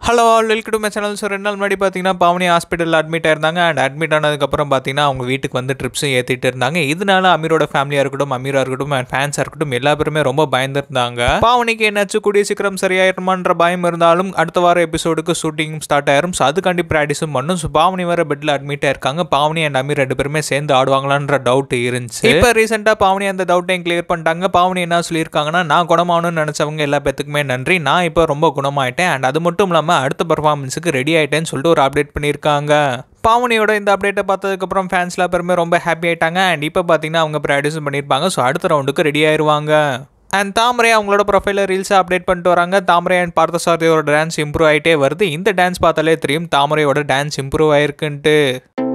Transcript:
hello all welcome to my channel so ரெண்டு நாள் முன்னாடி பார்த்தீங்கன்னா பாவனி ஹாஸ்பிட்டலில் அட்மிட் ஆயிருந்தாங்க அண்ட் அட்மிட் ஆனதுக்கப்புறம் பார்த்தீங்கன்னா அவங்க வீட்டுக்கு வந்து ட்ரிப்ஸும் ஏற்றிட்டு இருந்தாங்க இதனால அமீரோட ஃபேமிலியாக இருக்கட்டும் அமீரா இருக்கட்டும் அண்ட் ஃபேன்ஸாக இருக்கட்டும் எல்லா பேருமே ரொம்ப பயந்துருந்தாங்க பாவனிக்கு என்னாச்சு கூடிய சீக்கிரம் சரியாயிருமான்ற பயம் இருந்தாலும் அடுத்த வாரம் எபிசோடுக்கு ஷூட்டிங் ஸ்டார்ட் ஆயிரும் ஸோ அதுக்காண்டி ப்ராக்டிஸும் பண்ணும் ஸோ பாவனி வேற பெட்டில் அட்மிட் ஆயிருக்காங்க பாவனி அண்ட் அமீர் ரெண்டு பேருமே சேர்ந்து ஆடுவாங்களான்ற டவுட் இருந்துச்சு இப்போ ரீசெண்டாக பாவனி அந்த டவுட்டையும் கிளியர் பண்ணிட்டாங்க பாவனி என்ன சொல்லியிருக்காங்கன்னா நான் குணமாகணும்னு நினச்சவங்க எல்லா பேத்துக்குமே நன்றி நான் இப்போ ரொம்ப குணமாயிட்டேன் அண்ட் அது மட்டும் இல்லாமல் அடுத்த பர்ஃபார்மன்ஸுக்கு ரெடி ஆயிட்டேன்னு சொல்லிட்டு ஒரு அப்டேட் பண்ணியிருக்காங்க பாவனியோட இந்த அப்டேட்டை பார்த்ததுக்கப்புறம் ஃபேன்ஸ்லாம் பேருமே ரொம்ப ஹாப்பி ஆயிட்டாங்க அண்ட் இப்போ பார்த்தீங்கன்னா அவங்க ப்ராக்டிஸும் பண்ணியிருப்பாங்க ஸோ அடுத்த ரவுண்டுக்கு ரெடி ஆயிருவாங்க அண்ட் தாமரை அவங்களோட ப்ரொஃபைலில் ரீல்ஸை அப்டேட் பண்ணிட்டு வராங்க தாமரை அண்ட் பார்த்தசாரதியோட டான்ஸ் இம்ப்ரூவ் ஆகிட்டே வருது இந்த டான்ஸ் பார்த்தாலே தெரியும் தாமரையோட டான்ஸ் இம்ப்ரூவ் ஆயிருக்குன்ட்டு